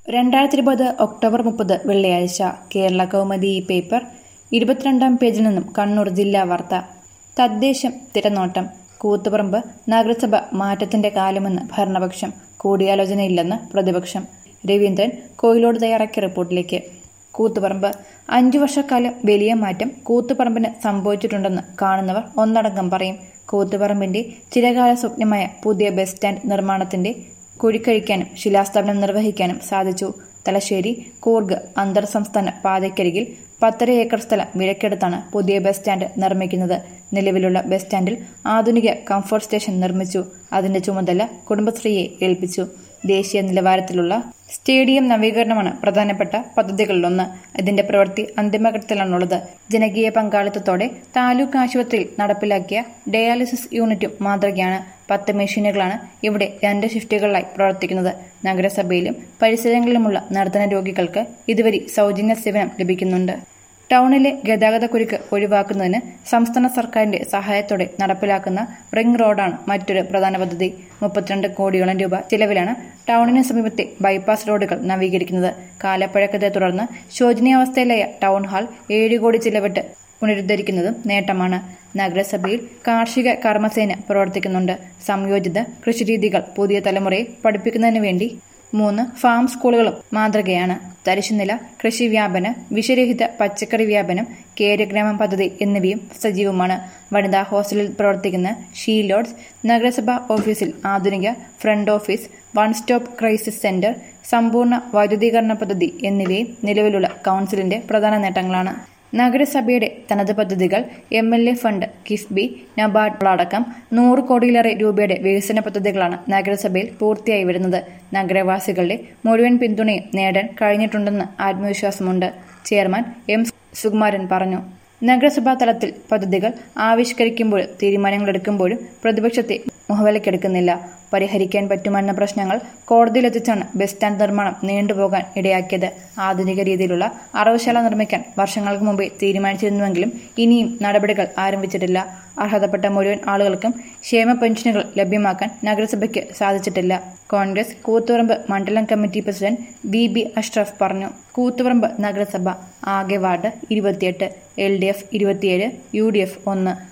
രണ്ടായിരത്തി ഇരുപത് ഒക്ടോബർ മുപ്പത് വെള്ളിയാഴ്ച കേരള കൗമുദി ഈ പേപ്പർ ഇരുപത്തിരണ്ടാം പേജിൽ നിന്നും കണ്ണൂർ ജില്ലാ വാർത്ത തദ്ദേശം തിരനോട്ടം കൂത്തുപറമ്പ് നഗരസഭ മാറ്റത്തിന്റെ കാലമെന്ന് ഭരണപക്ഷം കൂടിയാലോചനയില്ലെന്ന് പ്രതിപക്ഷം രവീന്ദ്രൻ കോയിലോട് തയ്യാറാക്കിയ റിപ്പോർട്ടിലേക്ക് കൂത്തുപറമ്പ് അഞ്ചു വർഷക്കാലം വലിയ മാറ്റം കൂത്തുപറമ്പിന് സംഭവിച്ചിട്ടുണ്ടെന്ന് കാണുന്നവർ ഒന്നടങ്കം പറയും കൂത്തുപറമ്പിന്റെ ചിരകാല സ്വപ്നമായ പുതിയ ബസ് സ്റ്റാൻഡ് നിർമ്മാണത്തിന്റെ കുഴിക്കഴിക്കാനും ശിലാസ്ഥാപനം നിർവഹിക്കാനും സാധിച്ചു തലശ്ശേരി കൂർഗ് അന്തർ സംസ്ഥാന പാതയ്ക്കരികിൽ പത്തര ഏക്കർ സ്ഥലം വിലക്കെടുത്താണ് പുതിയ ബസ് സ്റ്റാൻഡ് നിർമ്മിക്കുന്നത് നിലവിലുള്ള ബസ് സ്റ്റാൻഡിൽ ആധുനിക കംഫർട്ട് സ്റ്റേഷൻ നിർമ്മിച്ചു അതിന്റെ ചുമതല കുടുംബശ്രീയെ ഏൽപ്പിച്ചു ദേശീയ നിലവാരത്തിലുള്ള സ്റ്റേഡിയം നവീകരണമാണ് പ്രധാനപ്പെട്ട പദ്ധതികളിലൊന്ന് ഇതിന്റെ പ്രവൃത്തി അന്തിമഘട്ടത്തിലാണുള്ളത് ജനകീയ പങ്കാളിത്തത്തോടെ താലൂക്ക് ആശുപത്രിയിൽ നടപ്പിലാക്കിയ ഡയാലിസിസ് യൂണിറ്റും മാതൃകയാണ് പത്ത് മെഷീനുകളാണ് ഇവിടെ രണ്ട് ഷിഫ്റ്റുകളിലായി പ്രവർത്തിക്കുന്നത് നഗരസഭയിലും പരിസരങ്ങളിലുമുള്ള നർദ്ദന രോഗികൾക്ക് ഇതുവരെ സൗജന്യ സേവനം ലഭിക്കുന്നുണ്ട് ടൗണിലെ ഗതാഗതക്കുരുക്ക് ഒഴിവാക്കുന്നതിന് സംസ്ഥാന സർക്കാരിന്റെ സഹായത്തോടെ നടപ്പിലാക്കുന്ന റിംഗ് റോഡാണ് മറ്റൊരു പ്രധാന പദ്ധതി മുപ്പത്തിരണ്ട് കോടിയോളം രൂപ ചിലവിലാണ് ടൗണിന് സമീപത്തെ ബൈപ്പാസ് റോഡുകൾ നവീകരിക്കുന്നത് കാലപ്പഴക്കത്തെ തുടർന്ന് ശോചനീയാവസ്ഥയിലായ ടൗൺ ഹാൾ ഏഴ് കോടി ചിലവിട്ട് പുനരുദ്ധരിക്കുന്നതും നേട്ടമാണ് നഗരസഭയിൽ കാർഷിക കർമ്മസേന പ്രവർത്തിക്കുന്നുണ്ട് സംയോജിത കൃഷിരീതികൾ പുതിയ തലമുറയെ പഠിപ്പിക്കുന്നതിന് വേണ്ടി മൂന്ന് ഫാം സ്കൂളുകളും മാതൃകയാണ് തരിശുനില കൃഷി വ്യാപനം വിഷരഹിത പച്ചക്കറി വ്യാപനം കേരഗ്രാമം പദ്ധതി എന്നിവയും സജീവമാണ് വനിതാ ഹോസ്റ്റലിൽ പ്രവർത്തിക്കുന്ന ഷീ ലോഡ്സ് നഗരസഭാ ഓഫീസിൽ ആധുനിക front office one stop crisis centre സമ്പൂർണ്ണ വൈദ്യുതീകരണ പദ്ധതി എന്നിവയും നിലവിലുള്ള കൌൺസിലിന്റെ പ്രധാന നേട്ടങ്ങളാണ് നഗരസഭയുടെ തനത് പദ്ധതികൾ M L A fund KIIFB NABARD അടക്കം നൂറ് കോടിയിലേറെ രൂപയുടെ വികസന പദ്ധതികളാണ് നഗരസഭയിൽ പൂർത്തിയായി വരുന്നത് നഗരവാസികളുടെ മുഴുവൻ പിന്തുണയും നേടാൻ കഴിഞ്ഞിട്ടുണ്ടെന്ന് ആത്മവിശ്വാസമുണ്ട് ചെയർമാൻ എം സുകുമാരൻ പറഞ്ഞു നഗരസഭാ തലത്തിൽ പദ്ധതികൾ ആവിഷ്കരിക്കുമ്പോഴും തീരുമാനങ്ങളെടുക്കുമ്പോഴും പ്രതിപക്ഷത്തെ മുഖവിലക്കെടുക്കുന്നില്ല പരിഹരിക്കാൻ പറ്റുമെന്ന പ്രശ്നങ്ങൾ കോടതിയിലെത്തിച്ചാണ് ബസ് സ്റ്റാൻഡ് നിർമ്മാണം നീണ്ടുപോകാൻ ഇടയാക്കിയത് ആധുനിക രീതിയിലുള്ള അറവുശാല നിർമ്മിക്കാൻ വർഷങ്ങൾക്ക് മുമ്പേ തീരുമാനിച്ചിരുന്നുവെങ്കിലും ഇനിയും നടപടികൾ ആരംഭിച്ചിട്ടില്ല അർഹതപ്പെട്ട മുഴുവൻ ആളുകൾക്കും ക്ഷേമ പെൻഷനുകൾ ലഭ്യമാക്കാൻ നഗരസഭയ്ക്ക് സാധിച്ചിട്ടില്ല കോൺഗ്രസ് കൂത്തുപറമ്പ് മണ്ഡലം committee president V B Ashraf പറഞ്ഞു കൂത്തുപറമ്പ് നഗരസഭ ആകെ വാർഡ് ഇരുപത്തിയെട്ട് എൽ ഡി എഫ് ഇരുപത്തിയേഴ് യു ഡി എഫ് ഒന്ന്